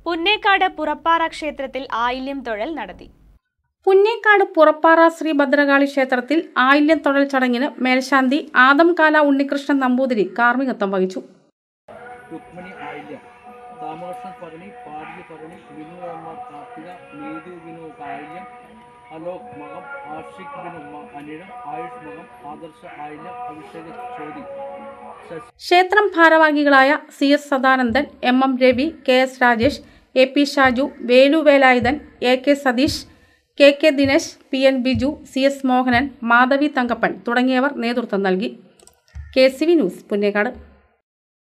പുന്നേക്കാട് പുറപ്പാറ ക്ഷേത്രത്തിൽ ആയില്യം തൊഴൽ നടത്തി പുന്നേക്കാട് പുറപ്പാറ ശ്രീ ഭദ്രകാളി ക്ഷേത്രത്തിൽ ആയില്യം തൊഴൽ ചടങ്ങിന് മേൽശാന്തി ആദംകാല ഉണ്ണികൃഷ്ണൻ നമ്പൂതിരി കാർമ്മികത്വം വഹിച്ചു രുക്മിണി ആയില്യം രാമകൃഷ്ണൻ പകണി പാർവതി പകണി വിനു എം ആർ കാർത്തിക നീതു വിനു ആയില്യം അലോക് മകം ആഷിഖ് ബിനു മ- അനിഴം ആയുഷ് മകം ആദർശ ആയില്യം അഭിഷേക് ചോദി ശശി ക്ഷേത്രം ഭാരവാഹികളായ C S Sadanandan M M Ravi K S Rajesh A P Shaju Velu Velayudhan A K Satheesh K K Dinesh P N Biju C S Mohanan Madhavi Thankappan തുടങ്ങിയവർ നേതൃത്വം നൽകി K C V news Punnekkad